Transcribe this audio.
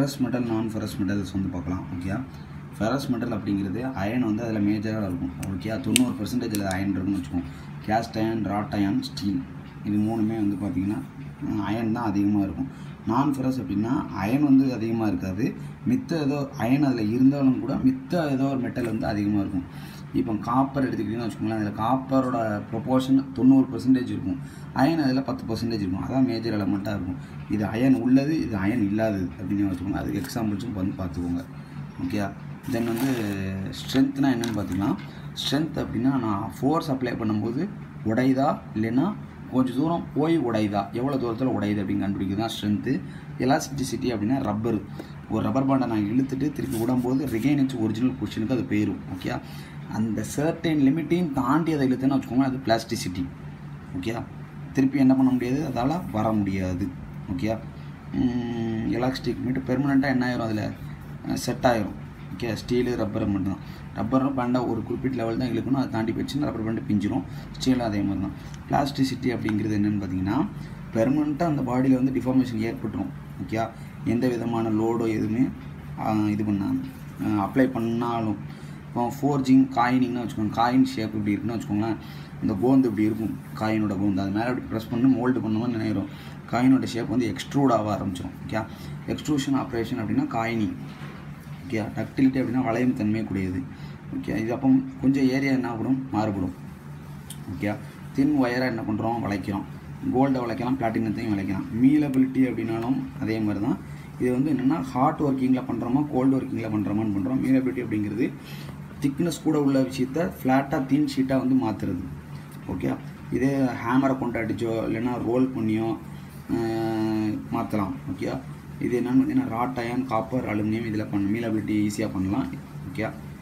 ferrous metal நான் ferrous metals வந்து பார்க்கலாம் ஓகே ஃபெரஸ் மெட்டல் அப்படிங்கிறது அயன் வந்து அதில் மேஜராக இருக்கும் ஓகே தொண்ணூறு பர்சன்டேஜ் அதில் அயன் இருக்குன்னு வச்சுக்கோங்க cast iron rod iron steel இது மூணுமே வந்து பார்த்திங்கன்னா அயன் தான் அதிகமாக இருக்கும் நான் ஃபெரஸ் அப்படின்னா அயன் வந்து அதிகமாக இருக்காது மித்த ஏதோ அயன் அதில் இருந்தாலும் கூட மித்த ஏதோ ஒரு மெட்டல் வந்து அதிகமாக இருக்கும் இப்போ காப்பர் எடுத்துக்கிட்டிங்கன்னு வச்சுக்கோங்களேன் அதில் காப்பரோட ப்ரொபோர்ஷன் தொண்ணூறு பர்சன்டேஜ் இருக்கும் அயன் அதில் பத்து பர்சன்டேஜ் இருக்கும் அதான் மேஜர் எலமெண்ட்டாக இருக்கும் இது அயன் உள்ளது இது அயன் இல்லாதது அப்படின்னு வச்சுக்கோங்க அதுக்கு எக்ஸாம்பிள்ஸும் வந்து பார்த்துக்கோங்க ஓகே தென் வந்து ஸ்ட்ரென்த்னா என்னென்னு பார்த்தீங்கன்னா ஸ்ட்ரென்த் அப்படின்னா நான் ஃபோர்ஸ் அப்ளை பண்ணும்போது உடையுதா இல்லைன்னா கொஞ்சம் தூரம் போய் உடையுதா எவ்வளோ தூரத்தில் உடையுது அப்படின்னு கண்டுபிடிக்கிறது தான் ஸ்ட்ரென்த்து எலாஸ்டிசிட்டி அப்படின்னா ரப்பர் ஒரு ரப்பர் பாண்டை நான் இழுத்துட்டு திருப்பி விடும்போது ரிகைனிச்சு ஒரிஜினல் பொசிஷனுக்கு அது போயிடும் ஓகே அந்த சர்டைன் லிமிட்டையும் தாண்டி அதை இழுத்துன்னு வச்சுக்கோங்க அது பிளாஸ்டிசிட்டி ஓகே திருப்பி என்ன பண்ண முடியாது அதால் வர முடியாது ஓகே எலாஸ்டிக் மீட்டு பெர்மனெண்ட்டாக என்ன ஆயிரும் அதில் செட் ஆயிரும் ஓகே ஸ்டீலு ரப்பர் மட்டும்தான் ரப்பரும் பேண்டா ஒரு குறிப்பிட்ட லெவல் தான் இழுக்கணும் அதை தாண்டி போச்சுன்னா ரப்பர் பேண்டு பிஞ்சிரும் ஸ்டீலும் அதே மாதிரி தான் பிளாஸ்டிசிட்டி அப்படிங்கிறது என்னென்னு பார்த்தீங்கன்னா பெர்மனெண்ட்டாக அந்த பாடியில் வந்து டிஃபார்மேஷன் ஏற்பட்டுரும் ஓகே எந்த விதமான லோடோ எதுவுமே இது பண்ண அப்ளை பண்ணாலும் இப்போ ஃபோர்ஜிங் காயினிங்னு வச்சுக்கோங்க காயின் ஷேப் இப்படி இருக்குன்னு வச்சுக்கோங்களேன் இந்த கோந்து இப்படி இருக்கும் காயினோட கோந்து அது மேலே இப்படி ப்ரெஸ் பண்ணி மோல்டு பண்ணும்போது நினைக்கிறோம் காயினோட ஷேப் வந்து எக்ஸ்ட்ரூட் ஆக ஆரம்பிச்சிடும் ஓகே எக்ஸ்ட்ரூஷன் ஆப்ரேஷன் அப்படின்னா காயினிங் ஓகே டக்டிலிட்டி அப்படின்னா வளையும் தன்மை கூடியது ஓகே இது அப்போ கொஞ்சம் ஏரியா என்ன ஆகணும் மாறுபடும் ஓகே தின் ஒயராக என்ன பண்ணுறோம் வளைக்கிறோம் கோல்டை வளைக்கலாம் பிளாட்டினத்தையும் வளைக்கலாம் மீலபிலிட்டி அப்படின்னாலும் அதே மாதிரி தான் இது வந்து என்னென்னா ஹார்ட் ஒர்க்கிங்கில் பண்ணுறோமா கோல்டு ஒர்க்கிங்கில் பண்ணுறோமான்னு பண்ணுறோம் மீலபிலிட்டி அப்படிங்கிறது திக்னஸ் கூட உள்ள விஷயத்த ஃப்ளாட்டாக தின் ஷீட்டாக வந்து மாற்றுறது ஓகே இதே ஹேமரை கொண்டு அடிச்சோ இல்லைன்னா ரோல் பண்ணியோ மாற்றலாம் ஓகே இது என்னென்னு பார்த்தீங்கன்னா ராட் அயன் காப்பர் அலுமினியம் இதில் பண்ண மீலபிலிட்டி ஈஸியாக பண்ணலாம் ஓகே